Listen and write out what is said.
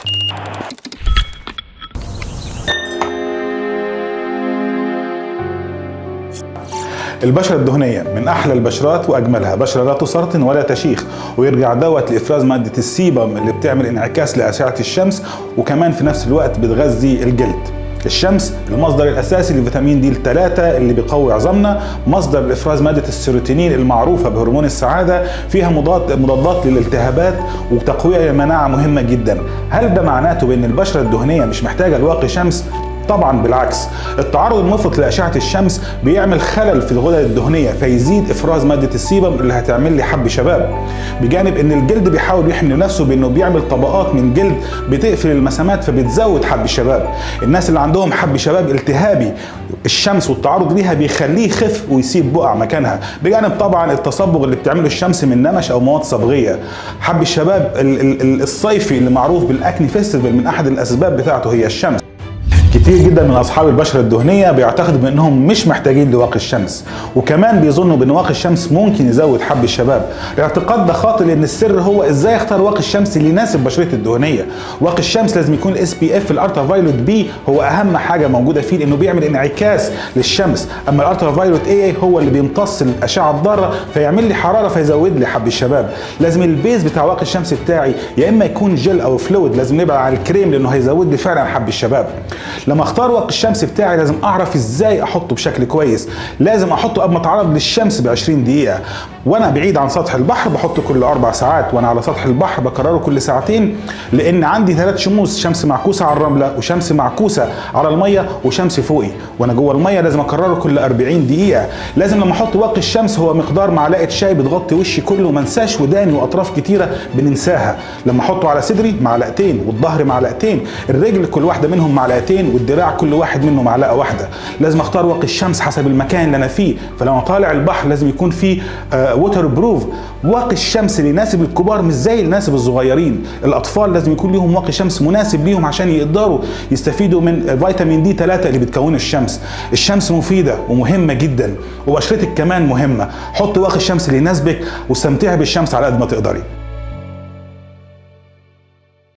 البشرة الدهنية من أحلى البشرات وأجملها بشرة لا تسرطن ولا تشيخ ويرجع دوت لإفراز مادة السيبم اللي بتعمل انعكاس لأشعة الشمس وكمان في نفس الوقت بتغذي الجلد الشمس المصدر الاساسي لفيتامين دي 3 اللي بيقوي عظامنا مصدر لافراز ماده السيروتونين المعروفه بهرمون السعاده فيها مضاد مضادات للالتهابات وتقويه للمناعه مهمه جدا هل ده معناته بان البشره الدهنيه مش محتاجه لواقي شمس طبعا بالعكس التعرض المفرط لاشعه الشمس بيعمل خلل في الغدد الدهنيه فيزيد افراز ماده السيبم اللي هتعمل لي حب شباب بجانب ان الجلد بيحاول يحمي نفسه بانه بيعمل طبقات من جلد بتقفل المسامات فبتزود حب الشباب الناس اللي عندهم حب شباب التهابي الشمس والتعرض ليها بيخليه يخف ويسيب بقع مكانها بجانب طبعا التصبغ اللي بتعمله الشمس من نمش او مواد صبغيه حب الشباب الصيفي اللي معروف بالاكني فيستيفال من احد الاسباب بتاعته هي الشمس كتير جدا من اصحاب البشره الدهنيه بيعتقدوا بانهم مش محتاجين لواقي الشمس وكمان بيظنوا بان واقي الشمس ممكن يزود حب الشباب الاعتقاد ده خاطئ لان السر هو ازاي اختار واقي الشمس اللي يناسب بشرتي الدهنيه واقي الشمس لازم يكون اس بي اف الالترا فايلوت بي هو اهم حاجه موجوده فيه لانه بيعمل انعكاس للشمس اما الالترا فايلوت اي هو اللي بيمتص الاشعه الضاره فيعمل لي حراره فيزود لي حب الشباب لازم البيز بتاع واقي الشمس بتاعي يا اما يكون جل او فلويد لازم نبعد عن الكريم لانه هيزود لي فعلا حب الشباب لما اختار واقي الشمس بتاعي لازم اعرف ازاي احطه بشكل كويس لازم احطه قبل ما اتعرض للشمس ب 20 دقيقه وانا بعيد عن سطح البحر بحطه كل اربع ساعات وانا على سطح البحر بكرره كل ساعتين لان عندي ثلاث شموس شمس معكوسه على الرمله وشمس معكوسه على الميه وشمس فوقي وانا جوه الميه لازم اكرره كل 40 دقيقه لازم لما احط واقي الشمس هو مقدار معلقه شاي بتغطي وشي كله وما انساش وداني واطراف كتيره بننساها لما احطه على صدري معلقتين والظهر معلقتين الرجل كل واحده منهم معلقتين والدراع كل واحد منه معلقه واحده لازم اختار واقي الشمس حسب المكان اللي انا فيه فلما طالع البحر لازم يكون فيه آه ووتر بروف واقي الشمس اللي يناسب الكبار مش زي اللي يناسب الصغيرين الاطفال لازم يكون لهم واقي شمس مناسب ليهم عشان يقدروا يستفيدوا من فيتامين دي 3 اللي بتكونه الشمس الشمس مفيده ومهمه جدا وبشرتك كمان مهمه حط واقي الشمس اللي يناسبك واستمتعي بالشمس على قد ما تقدري